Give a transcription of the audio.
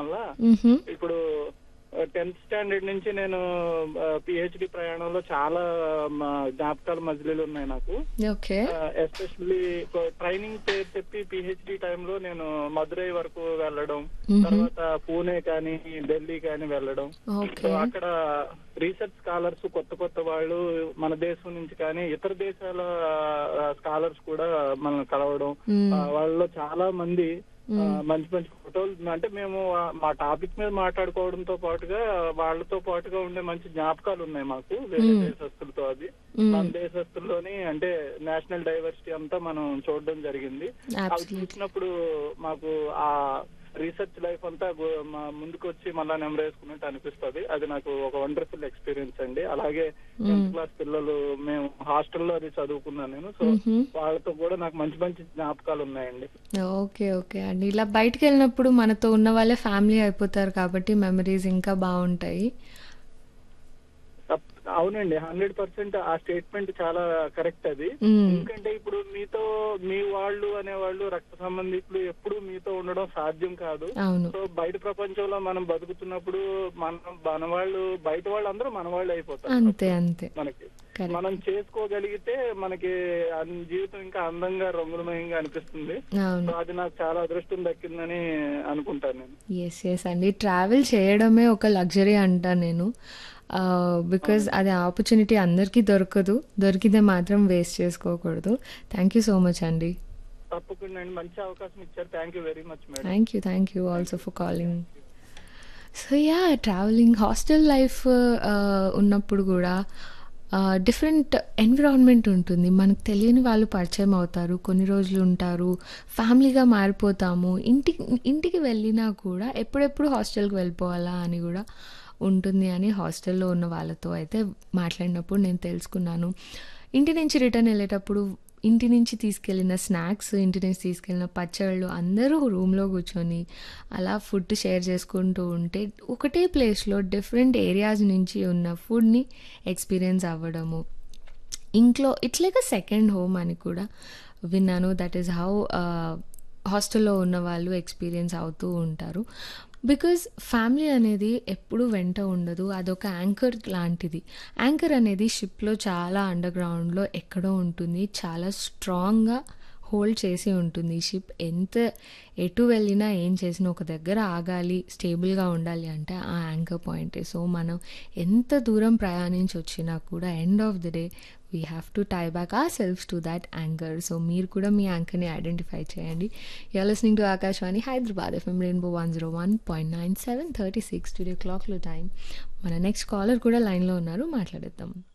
వల్ల మ్హూ. ఇప్పుడు టెన్త్ స్టాండర్డ్ నుంచి నేను పిహెచ్డి ప్రయాణంలో చాలా మా జ్ఞాపకాలు మజిలీలు ఉన్నాయి నాకు ఓకే ఎస్పెషల్లీ ట్రైనింగ్ పేరు చెప్పి పిహెచ్డి టైంలో నేను మదురై వరకు వెళ్ళడం మ్మ్. తర్వాత పూణే కానీ ఢిల్లీ కానీ వెళ్ళడం ఓకే సో అక్కడ రీసెర్చ్ స్కాలర్స్ కొత్త కొత్త వాళ్ళు మన దేశం నుంచి కానీ ఇతర దేశాల స్కాలర్స్ కూడా మనం కలవడం మ్మ్. ఆ, వాళ్ళలో చాలా మంది ఆ, మ్మ్. మంచి మంచి ఫోటోలు అంటే మేము ఆ, మా టాపిక్ మీద మాట్లాడుకోవడంతో పాటుగా వాళ్ళతో పాటుగా ఉండే మంచి జ్ఞాపకాలు ఉన్నాయి మాకు వేరే మ్మ్. దేశస్తులతో అది మ్మ్. మన దేశస్తుల్లోని అంటే నేషనల్ డైవర్సిటీ అంతా మనం చూడడం జరిగింది అవి Absolutely. చూసినప్పుడు మాకు ఆ రీసెర్చ్ లైఫ్ అంతా గు- మా ముందుకు వచ్చి మళ్ళా నెమరేసుకున్నట్టు అనిపిస్తుంది అది నాకు ఒక వండర్ఫుల్ ఎక్స్పీరియన్స్ అండి అలాగే టెన్త్ క్లాస్ పిల్లలు మేము హాస్టల్లో అది చదువుకున్నాను నేను సో మ్హూ. వాళ్ళతో కూడా నాకు మంచి మంచి జ్ఞాపకాలు ఉన్నాయండి ఓకే ఓకే అండి ఇలా బయటికి వెళ్ళినప్పుడు మనతో ఉన్న వాళ్ళే ఫ్యామిలీ అయిపోతారు కాబట్టి మెమరీస్ ఇంకా బాగుంటాయి తప్- అవునండి హండ్రెడ్ పర్సెంట్ ఆ స్టేట్మెంట్ చాలా కరెక్ట్ అది మ్మ్. ఎందుకంటే ఇప్పుడు మీతో మీ వాళ్ళు అనేవాళ్ళు రక్త సంబంధికులు ఎప్పుడు మీతో ఉండడం సాధ్యం కాదు అవును సో బయట ప్రపంచంలో మనం బతుకుతున్నప్పుడు మనం మన వాళ్ళు బయట వాళ్ళందరూ మన వాళ్ళు అయిపోతారు అంతే అంతే మనకి Correct. మనం చేసుకోగలిగితే మనకి అన్- జీవితం ఇంకా అందంగా రంగులమయంగా అనిపిస్తుంది అవును సో అది నాకు చాలా అదృష్టం దక్కిందని అనుకుంటాను నేను ఎస్ ఎస్ అండి ట్రావెల్ చేయడమే ఒక లగ్జరీ అంటా నేను బికాజ్ అది ఆపర్చునిటీ అందరికీ దొరకదు దొరికితే మాత్రం వేస్ట్ చేసుకోకూడదు థ్యాంక్ యూ సో మచ్ అండి తప్పకుండా అండి మంచి అవకాశం ఇచ్చారు thank you very much madam thank you thank you also for calling so yeah travelling hostel life ఉన్నప్పుడు కూడా డిఫరెంట్ ఎన్విరాన్మెంట్ ఉంటుంది మనకు తెలియని వాళ్ళు పరిచయం అవుతారు కొన్ని రోజులు ఉంటారు ఫ్యామిలీగా మారిపోతాము ఇంటికి ఇంటికి వెళ్ళినా కూడా ఎప్పుడెప్పుడు హాస్టల్కి వెళ్ళిపోవాలా అని కూడా ఉంటుంది అని హాస్టల్లో ఉన్న వాళ్ళతో అయితే మాట్లాడినప్పుడు నేను తెలుసుకున్నాను ఇంటి నుంచి రిటర్న్ వెళ్ళేటప్పుడు ఇంటి నుంచి తీసుకెళ్ళిన స్నాక్స్ ఇంటి నుంచి తీసుకెళ్ళిన పచ్చళ్ళు అందరూ రూమ్లో కూర్చొని అలా ఫుడ్ షేర్ చేసుకుంటూ ఉంటే ఒకటే ప్లేస్లో డిఫరెంట్ ఏరియాస్ నుంచి ఉన్న ఫుడ్ని ఎక్స్పీరియన్స్ అవ్వడము ఇంట్లో it's like a second home అని కూడా విన్నాను దట్ ఈస్ హౌ హాస్టల్లో ఉన్న వాళ్ళు ఎక్స్పీరియన్స్ అవుతూ ఉంటారు బికాజ్ ఫ్యామిలీ అనేది ఎప్పుడు వెంట ఉండదు అదొక యాంకర్ లాంటిది యాంకర్ అనేది షిప్లో చాలా అండర్ గ్రౌండ్లో ఎక్కడో ఉంటుంది చాలా స్ట్రాంగ్గా హోల్డ్ చేసి ఉంటుంది ఈ షిప్ ఎంత ఎటు వెళ్ళినా ఏం చేసినా ఒక దగ్గర ఆగాలి స్టేబుల్గా ఉండాలి అంటే ఆ యాంకర్ పాయింటే సో మనం ఎంత దూరం ప్రయాణించి వచ్చినా కూడా end of the day we have to tie back our selves to that anchor so మీరు కూడా మీ యాంకర్ని ఐడెంటిఫై చేయండి you're listening to Akashvani Hyderabad FM rainbow one zero one point nine seven thirty six today క్లాక్లో టైం మన next caller కూడా లైన్లో ఉన్నారు మాట్లాడేద్దాం